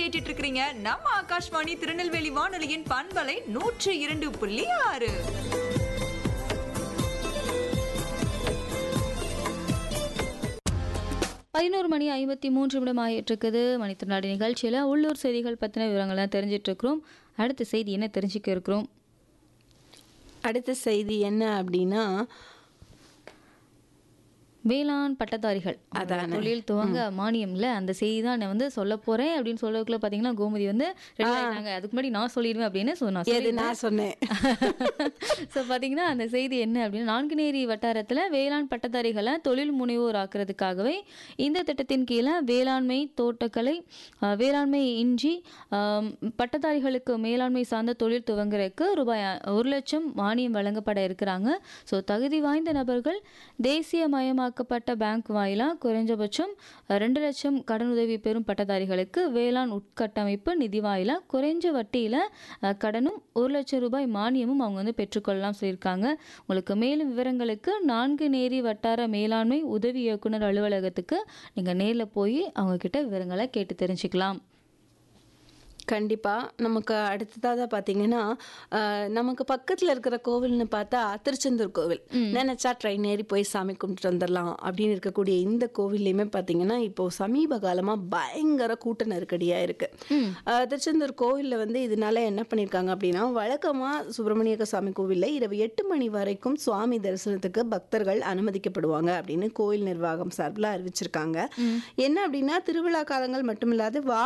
கேட்டுட்டு இருக்கிறீங்க நம்ம ஆகாஷ்வாணி திருநெல்வேலி வானொலியின் பண்பலை நூற்று இரண்டு புள்ளி ஆறு பதினோரு மணி ஐம்பத்தி மூன்று நிமிடம் ஆகிட்டு இருக்குது மணித்திருநாடு நிகழ்ச்சியில் உள்ளூர் செய்திகள் பற்றின விவரங்கள்லாம் தெரிஞ்சிட்டு இருக்கிறோம் அடுத்த செய்தி என்ன தெரிஞ்சுக்க இருக்கிறோம் அடுத்த செய்தி என்ன அப்படின்னா வேளாண் பட்டதாரிகள் அவங்க தொழில் துவங்க மானியம்ல அந்த செய்தி தான் நான் வந்து சொல்ல போறேன் அப்படின்னு சொல்லக்குள்ள பாத்தீங்கன்னா கோமதி வந்து ready ஆயிட்டாங்க அதுக்கு முன்னாடி நான் சொல்லிடுவேன் அப்படின்னு so நான் எது நான் சொன்னேன் ஸோ பார்த்தீங்கன்னா அந்த செய்தி என்ன அப்படின்னா நான்குநேரி வட்டாரத்தில் வேளாண் பட்டதாரிகளை தொழில் முனைவோர் ஆக்குறதுக்காகவே இந்த திட்டத்தின் கீழே வேளாண்மை தோட்டக்கலை அஹ், வேளாண்மை இன்றி ஆம், பட்டதாரிகளுக்கு மேலாண்மை சார்ந்த தொழில் துவங்குறதுக்கு ரூபாய் அ- ஒரு லட்சம் மானியம் வழங்கப்பட இருக்கிறாங்க ஸோ தகுதி வாய்ந்த நபர்கள் தேசியமயமாக்கப்பட்ட பேங்க் வாயிலாக குறைஞ்சபட்சம் அஹ், ரெண்டு லட்சம் கடனுதவி பெறும் பட்டதாரிகளுக்கு வேளாண் உட்கட்டமைப்பு நிதி வாயிலாக குறைஞ்ச வட்டியில் கடனும் ஒரு லட்சம் ரூபாய் மானியமும் அவங்க வந்து பெற்றுக்கொள்ளலாம் சொல்லியிருக்காங்க உங்களுக்கு மேலும் விவரங்களுக்கு நான்கு நேரி வட்டார மேலாண்மை உதவி இயக்குனர் அலுவலகத்துக்கு நீங்கள் நேரில் போய் அவங்க கிட்ட விவரங்களை கேட்டு தெரிஞ்சுக்கலாம் கண்டிப்பா நமக்கு அடுத்ததாக பார்த்தீங்கன்னா ஆஹ், நமக்கு பக்கத்துல இருக்கிற கோவில்னு பார்த்தா திருச்செந்தூர் கோவில் நினைச்சா ட்ரெயின் ஏறி போய் சாமி கும்பிட்டு வந்துடலாம் அப்படின்னு இருக்கக்கூடிய இந்த கோவில்லையுமே பார்த்தீங்கன்னா இப்போ சமீப காலமா பயங்கர கூட்ட நெருக்கடியா இருக்கு ஆஹ், திருச்செந்தூர் கோவில்ல வந்து இதனால என்ன பண்ணியிருக்காங்க அப்படின்னா வழக்கமா சுப்பிரமணியக்க சாமி கோவில்ல இரவு எட்டு மணி வரைக்கும் சுவாமி தரிசனத்துக்கு பக்தர்கள் அனுமதிக்கப்படுவாங்க அப்படின்னு கோயில் நிர்வாகம் சார்பில் அறிவிச்சிருக்காங்க என்ன அப்படின்னா திருவிழா காலங்கள் மட்டுமில்லாது வா